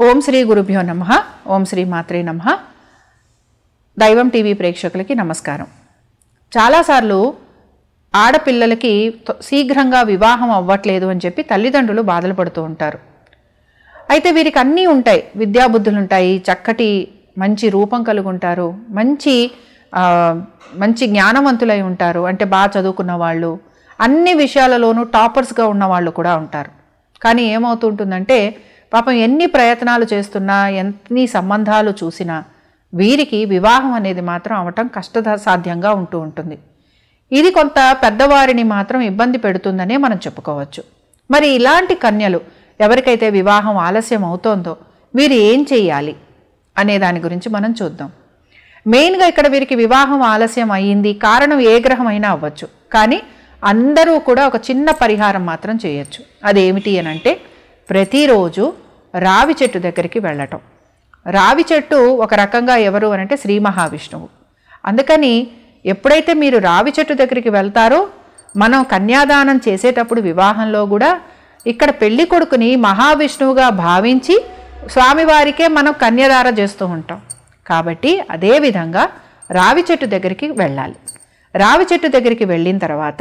ఓం శ్రీ గురుభ్యో నమ ఓం శ్రీ మాత్రే నమ దైవం టీవీ ప్రేక్షకులకి నమస్కారం చాలాసార్లు ఆడపిల్లలకి త- శీఘ్రంగా వివాహం అవ్వట్లేదు అని చెప్పి తల్లిదండ్రులు బాధలు పడుతూ ఉంటారు అయితే వీరికి అన్నీ ఉంటాయి విద్యాబుద్ధులు ఉంటాయి చక్కటి మంచి రూపం కలిగి ఉంటారు మంచి ఆ, మంచి జ్ఞానవంతులై ఉంటారు అంటే బాగా చదువుకున్న వాళ్ళు అన్ని విషయాలలోనూ టాపర్స్గా ఉన్న వాళ్ళు కూడా ఉంటారు కానీ ఏమవుతుంటుందంటే పాపం ఎన్ని ప్రయత్నాలు చేస్తున్నా ఎన్ని సంబంధాలు చూసినా వీరికి వివాహం అనేది మాత్రం అవటం కష్ట సాధ్యంగా ఉంటూ ఉంటుంది ఇది కొంత పెద్దవారిని మాత్రం ఇబ్బంది పెడుతుందనే మనం చెప్పుకోవచ్చు మరి ఇలాంటి కన్యలు ఎవరికైతే వివాహం ఆలస్యం అవుతోందో వీరు ఏం చేయాలి అనే దాని గురించి మనం చూద్దాం మెయిన్గా ఇక్కడ వీరికి వివాహం ఆలస్యం అయ్యింది కారణం ఏ గ్రహం అయినా అవ్వచ్చు కానీ అందరూ కూడా ఒక చిన్న పరిహారం మాత్రం చేయొచ్చు అదేమిటి అని అంటే ప్రతిరోజు రావి చెట్టు దగ్గరికి వెళ్ళటం రావి చెట్టు ఒక రకంగా ఎవరు అని అంటే శ్రీ మహావిష్ణువు అందుకని ఎప్పుడైతే మీరు రావి చెట్టు దగ్గరికి వెళ్తారో మనం కన్యాదానం చేసేటప్పుడు వివాహంలో కూడా ఇక్కడ పెళ్లి కొడుకుని మహావిష్ణువుగా భావించి స్వామివారికే మనం కన్యదార చేస్తూ ఉంటాం కాబట్టి అదే విధంగా రావి చెట్టు దగ్గరికి వెళ్ళాలి రావి చెట్టు దగ్గరికి వెళ్ళిన తర్వాత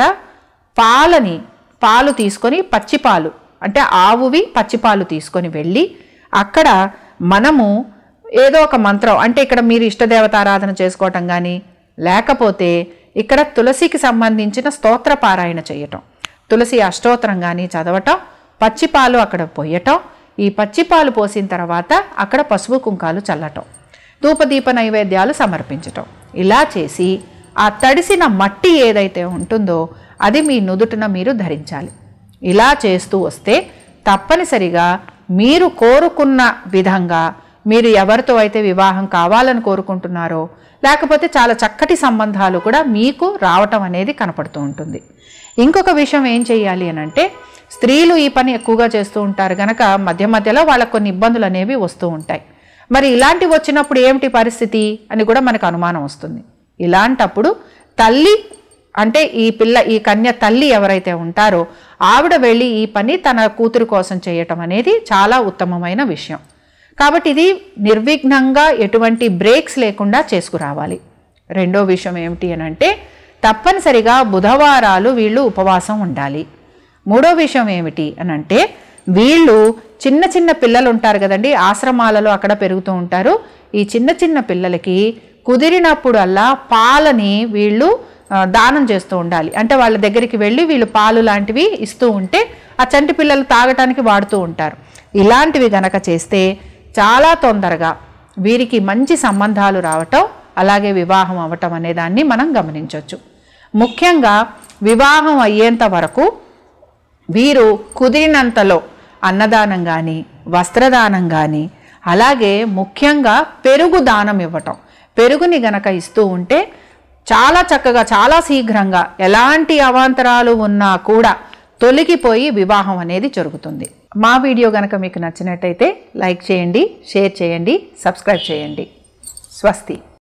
పాలని పాలు తీసుకొని పచ్చిపాలు అంటే ఆవువి పచ్చిపాలు తీసుకొని వెళ్ళి అక్కడ మనము ఏదో ఒక మంత్రం అంటే ఇక్కడ మీరు ఇష్టదేవతారాధన చేసుకోవటం కానీ లేకపోతే ఇక్కడ తులసికి సంబంధించిన స్తోత్ర పారాయణ చేయటం తులసి అష్టోత్తరం కానీ చదవటం పచ్చిపాలు అక్కడ పొయ్యటం ఈ పచ్చిపాలు పోసిన తర్వాత అక్కడ పసుపు కుంకాలు చల్లటం ధూపదీప నైవేద్యాలు సమర్పించటం ఇలా చేసి ఆ తడిసిన మట్టి ఏదైతే ఉంటుందో అది మీ నుదుటిన మీరు ధరించాలి ఇలా చేస్తూ వస్తే తప్పనిసరిగా మీరు కోరుకున్న విధంగా మీరు ఎవరితో అయితే వివాహం కావాలని కోరుకుంటున్నారో లేకపోతే చాలా చక్కటి సంబంధాలు కూడా మీకు రావటం అనేది కనపడుతూ ఉంటుంది ఇంకొక విషయం ఏం చేయాలి అని అంటే స్త్రీలు ఈ పని ఎక్కువగా చేస్తూ ఉంటారు గనక మధ్య మధ్యలో వాళ్ళకు కొన్ని ఇబ్బందులు అనేవి వస్తూ ఉంటాయి మరి ఇలాంటివి వచ్చినప్పుడు ఏమిటి పరిస్థితి అని కూడా మనకు అనుమానం వస్తుంది ఇలాంటప్పుడు తల్లి అంటే ఈ పిల్ల ఈ కన్య తల్లి ఎవరైతే ఉంటారో ఆవిడ వెళ్ళి ఈ పని తన కూతురు కోసం చేయటం అనేది చాలా ఉత్తమమైన విషయం కాబట్టి ఇది నిర్విఘ్నంగా ఎటువంటి బ్రేక్స్ లేకుండా చేసుకురావాలి రెండో విషయం ఏమిటి అని అంటే తప్పనిసరిగా బుధవారాలు వీళ్ళు ఉపవాసం ఉండాలి మూడో విషయం ఏమిటి అని అంటే వీళ్ళు చిన్న చిన్న పిల్లలు ఉంటారు కదండి ఆశ్రమాలలో అక్కడ పెరుగుతూ ఉంటారు ఈ చిన్న చిన్న పిల్లలకి కుదిరినప్పుడల్లా పాలని వీళ్ళు ఆ, దానం చేస్తూ ఉండాలి అంటే వాళ్ళ దగ్గరికి వెళ్ళి వీళ్ళు పాలు లాంటివి ఇస్తూ ఉంటే ఆ చంటి పిల్లలు తాగటానికి వాడుతూ ఉంటారు ఇలాంటివి గనక చేస్తే చాలా తొందరగా వీరికి మంచి సంబంధాలు రావటం అలాగే వివాహం అవ్వటం అనే దాన్ని మనం గమనించవచ్చు ముఖ్యంగా వివాహం అయ్యేంత వరకు వీరు కుదిరినంతలో అన్నదానం కానీ వస్త్రదానం కానీ అలాగే ముఖ్యంగా పెరుగు దానం ఇవ్వటం పెరుగుని గనక ఇస్తూ ఉంటే చాలా చక్కగా చాలా శీఘ్రంగా ఎలాంటి అవాంతరాలు ఉన్నా కూడా తొలగిపోయి వివాహం అనేది జరుగుతుంది మా వీడియో గనక మీకు నచ్చినట్టయితే లైక్ చేయండి షేర్ చేయండి సబ్స్క్రైబ్ చేయండి స్వస్తి